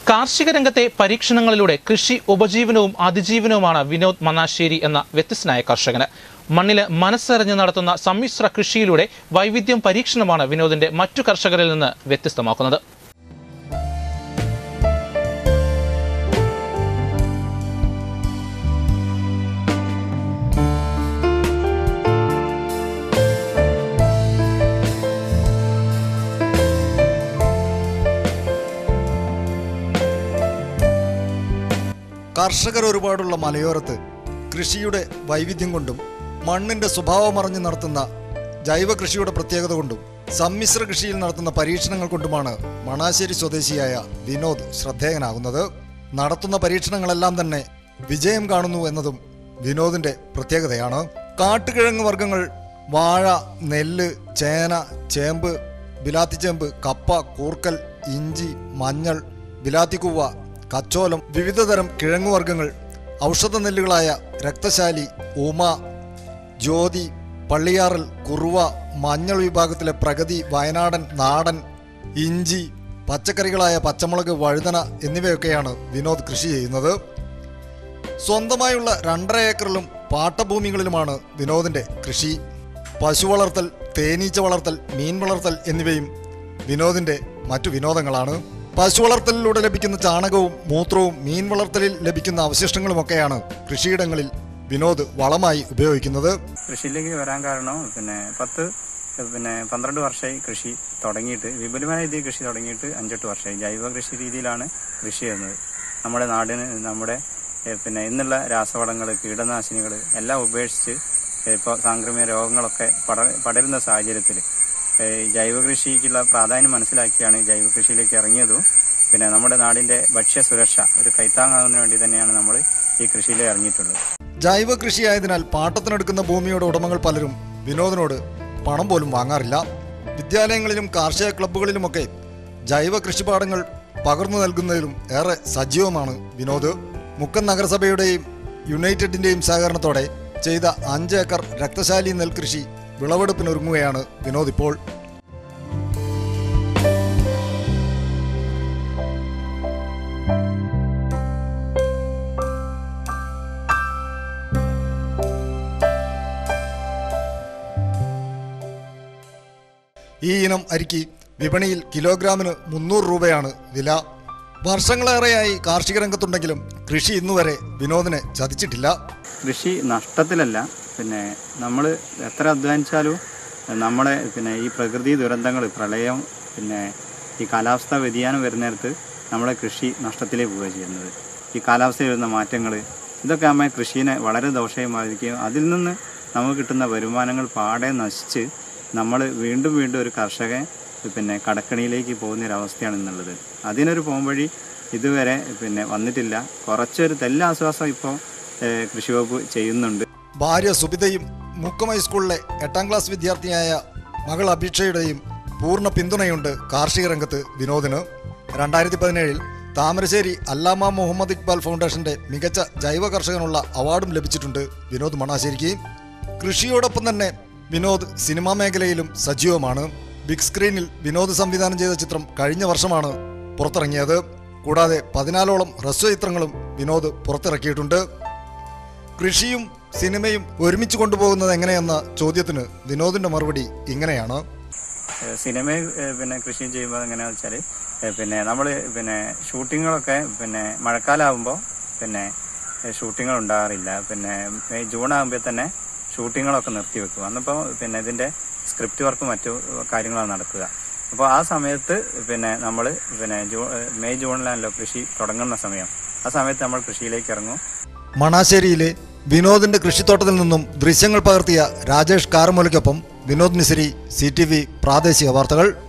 കാർഷിക രംഗത്തെ പരീക്ഷണങ്ങളിലൂടെ കൃഷി ഉപജീവനവും അതിജീവനവുമാണ് വിനോദ് മന്നാശ്ശേരി എന്ന വ്യത്യസ്തനായ കർഷകന് മണ്ണില് മനസ്സറിഞ്ഞ് നടത്തുന്ന സമ്മിശ്ര കൃഷിയിലൂടെ വൈവിധ്യം പരീക്ഷണമാണ് വിനോദിന്റെ മറ്റു കർഷകരിൽ നിന്ന് വ്യത്യസ്തമാക്കുന്നത് കർഷകർ ഒരുപാടുള്ള മലയോരത്ത് കൃഷിയുടെ വൈവിധ്യം കൊണ്ടും മണ്ണിന്റെ സ്വഭാവമറിഞ്ഞ് നടത്തുന്ന ജൈവ കൃഷിയുടെ പ്രത്യേകത കൊണ്ടും സമ്മിശ്ര കൃഷിയിൽ നടത്തുന്ന പരീക്ഷണങ്ങൾ കൊണ്ടുമാണ് മണാശ്ശേരി സ്വദേശിയായ വിനോദ് ശ്രദ്ധേയനാകുന്നത് നടത്തുന്ന പരീക്ഷണങ്ങളെല്ലാം തന്നെ വിജയം കാണുന്നു എന്നതും വിനോദിന്റെ പ്രത്യേകതയാണ് കാട്ടുകിഴങ്ങ് വർഗ്ഗങ്ങൾ വാഴ നെല്ല് ചേന ചേമ്പ് ബിലാത്തിച്ചേമ്പ് കപ്പ കൂർക്കൽ ഇഞ്ചി മഞ്ഞൾ ബിലാത്തിക്കുവ കച്ചോലം വിവിധതരം കിഴങ്ങുവർഗ്ഗങ്ങൾ ഔഷധ നെല്ലുകളായ രക്തശാലി ഉമ ജ്യോതി പള്ളിയാറൽ കുറുവ മഞ്ഞൾ വിഭാഗത്തിലെ പ്രഗതി വയനാടൻ നാടൻ ഇഞ്ചി പച്ചക്കറികളായ പച്ചമുളക് വഴുതന എന്നിവയൊക്കെയാണ് വിനോദ് കൃഷി ചെയ്യുന്നത് സ്വന്തമായുള്ള രണ്ടര ഏക്കറിലും പാട്ടഭൂമികളിലുമാണ് വിനോദിന്റെ കൃഷി പശു വളർത്തൽ തേനീച്ച വളർത്തൽ മീൻ വളർത്തൽ എന്നിവയും വിനോദിന്റെ മറ്റു വിനോദങ്ങളാണ് പശു വളർത്തലിലൂടെ ലഭിക്കുന്ന ചാണകവും മൂത്രവും മീൻ വളർത്തലിൽ ലഭിക്കുന്ന അവശിഷ്ടങ്ങളുമൊക്കെയാണ് കൃഷിയിടങ്ങളിൽ വിനോദ് വളമായി ഉപയോഗിക്കുന്നത് കൃഷിയിലേക്ക് വരാൻ കാരണം പിന്നെ പത്ത് പിന്നെ പന്ത്രണ്ട് വർഷമായി കൃഷി തുടങ്ങിയിട്ട് വിപുലമായ രീതിയിൽ കൃഷി തുടങ്ങിയിട്ട് അഞ്ചെട്ട് വർഷമായി ജൈവ കൃഷി രീതിയിലാണ് കൃഷി ചെയ്യുന്നത് നമ്മുടെ നാടിന് നമ്മുടെ ഏഹ്, പിന്നെ ഇന്നുള്ള രാസവളങ്ങൾ കീടനാശിനികൾ എല്ലാം ഉപേക്ഷിച്ച് ഇപ്പോൾ സാംക്രമിക രോഗങ്ങളൊക്കെ പട പടരുന്ന സാഹചര്യത്തിൽ ജൈവ കൃഷിക്കുള്ള പ്രാധാന്യം മനസ്സിലാക്കിയാണ് ഈ ജൈവ കൃഷിയിലേക്ക് ഇറങ്ങിയതും പിന്നെ നമ്മുടെ നാടിന്റെ ഭക്ഷ്യസുരക്ഷ ഒരു കൈത്താങ്ങാകുന്നതിന് വേണ്ടി തന്നെയാണ് നമ്മൾ ഈ കൃഷിയിൽ ഇറങ്ങിയിട്ടുള്ളത് ജൈവ കൃഷിയായതിനാൽ പാട്ടത്തിനെടുക്കുന്ന ഭൂമിയുടെ ഉടമകൾ പലരും വിനോദിനോട് പണം പോലും വാങ്ങാറില്ല വിദ്യാലയങ്ങളിലും കാർഷിക ക്ലബ്ബുകളിലുമൊക്കെ ജൈവ കൃഷിപാഠങ്ങൾ പകർന്നു നൽകുന്നതിലും ഏറെ സജീവമാണ് വിനോദ് മുക്കൻ നഗരസഭയുടെയും യുണൈറ്റഡിന്റെയും സഹകരണത്തോടെ ചെയ്ത അഞ്ച് ഏക്കർ രക്തശാലി നെൽകൃഷി വിളവെടുപ്പിനൊരുങ്ങുകയാണ് വിനോദ് ഇപ്പോൾ ഈ ഇനം അരിക്ക് വിപണിയിൽ കിലോഗ്രാമിന് മുന്നൂറ് രൂപയാണ് വില വർഷങ്ങളേറെയായി കാർഷിക രംഗത്തുണ്ടെങ്കിലും കൃഷി ഇന്നുവരെ വിനോദിനെ ചതിച്ചിട്ടില്ല കൃഷി നഷ്ടത്തിലല്ല പിന്നെ നമ്മൾ എത്ര അധ്വാനിച്ചാലും നമ്മളെ പിന്നെ ഈ പ്രകൃതി ദുരന്തങ്ങൾ പ്രളയം പിന്നെ ഈ കാലാവസ്ഥാ വ്യതിയാനം വരുന്നിടത്ത് നമ്മളെ കൃഷി നഷ്ടത്തിലേക്ക് പോവുക ചെയ്യുന്നത് ഈ കാലാവസ്ഥയിൽ വരുന്ന മാറ്റങ്ങൾ ഇതൊക്കെ നമ്മെ കൃഷിയെ വളരെ ദോഷമായി ബാധിക്കുകയും അതിൽ നിന്ന് നമുക്ക് കിട്ടുന്ന വരുമാനങ്ങൾ പാടെ നശിച്ച് നമ്മൾ വീണ്ടും വീണ്ടും ഒരു കർഷകൻ പിന്നെ കടക്കണിയിലേക്ക് പോകുന്ന ഒരു അവസ്ഥയാണ് ഇന്നുള്ളത് അതിനൊരു പോംവഴി ഇതുവരെ പിന്നെ വന്നിട്ടില്ല കുറച്ചൊരു തെല്ല ആശ്വാസം ഇപ്പോൾ ഏഹ് കൃഷി വകുപ്പ് ചെയ്യുന്നുണ്ട് ഭാര്യ സുബിതയും മുക്കം ഹൈസ്കൂളിലെ എട്ടാം ക്ലാസ് വിദ്യാർത്ഥിയായ മകൾ അഭിക്ഷയുടെയും പൂർണ്ണ പിന്തുണയുണ്ട് കാർഷിക രംഗത്ത് വിനോദിന് രണ്ടായിരത്തി പതിനേഴിൽ താമരശ്ശേരി അല്ലാമ മുഹമ്മദ് ഇക്ബാൽ ഫൗണ്ടേഷന്റെ മികച്ച ജൈവ കർഷകനുള്ള അവാർഡും ലഭിച്ചിട്ടുണ്ട് വിനോദ് മണാശ്ശേരിക്ക് കൃഷിയോടൊപ്പം തന്നെ വിനോദ് സിനിമാ മേഖലയിലും സജീവമാണ് ബിഗ് സ്ക്രീനിൽ വിനോദ് സംവിധാനം ചെയ്ത ചിത്രം കഴിഞ്ഞ വർഷമാണ് പുറത്തിറങ്ങിയത് കൂടാതെ പതിനാലോളം ഹ്രസ്വ ചിത്രങ്ങളും വിനോദ് പുറത്തിറക്കിയിട്ടുണ്ട് കൃഷിയും സിനിമയും ഒരുമിച്ച് കൊണ്ടുപോകുന്നത് എങ്ങനെയെന്ന ചോദ്യത്തിന് വിനോദിന്റെ മറുപടി ഇങ്ങനെയാണ് ഏഹ് സിനിമയിൽ ഏഹ് പിന്നെ കൃഷിയും ചെയ്യുമ്പോൾ എങ്ങനെയാണെന്ന് വെച്ചാൽ ഏഹ് പിന്നെ നമ്മൾ പിന്നെ ഷൂട്ടിങ്ങുകളൊക്കെ പിന്നെ മഴക്കാലമാകുമ്പോൾ പിന്നെ ഏഹ് ഷൂട്ടിങ്ങുകൾ ഉണ്ടാകാറില്ല പിന്നെ മെയ് ജൂൺ ആകുമ്പോൾ തന്നെ ഷൂട്ടിങ്ങുകളൊക്കെ നിർത്തിവെക്കും അന്നിപ്പോൾ പിന്നെ ഇതിന്റെ സ്ക്രിപ്റ്റ് വർക്ക് മറ്റു കാര്യങ്ങളാണ് നടക്കുക അപ്പോൾ ആ സമയത്ത് പിന്നെ നമ്മൾ പിന്നെ ജൂ ഏഹ് മെയ് ജൂണിലാണല്ലോ കൃഷി തുടങ്ങുന്ന സമയം ആ സമയത്ത് നമ്മൾ കൃഷിയിലേക്ക് ഇറങ്ങും മണാശ്ശേരിയിലെ വിനോദിന്റെ കൃഷിത്തോട്ടത്തിൽ നിന്നും ദൃശ്യങ്ങൾ പകർത്തിയ രാജേഷ് കാരമൂലയ്ക്കൊപ്പം വിനോദ് മിശ്രി സി പ്രാദേശിക വാർത്തകൾ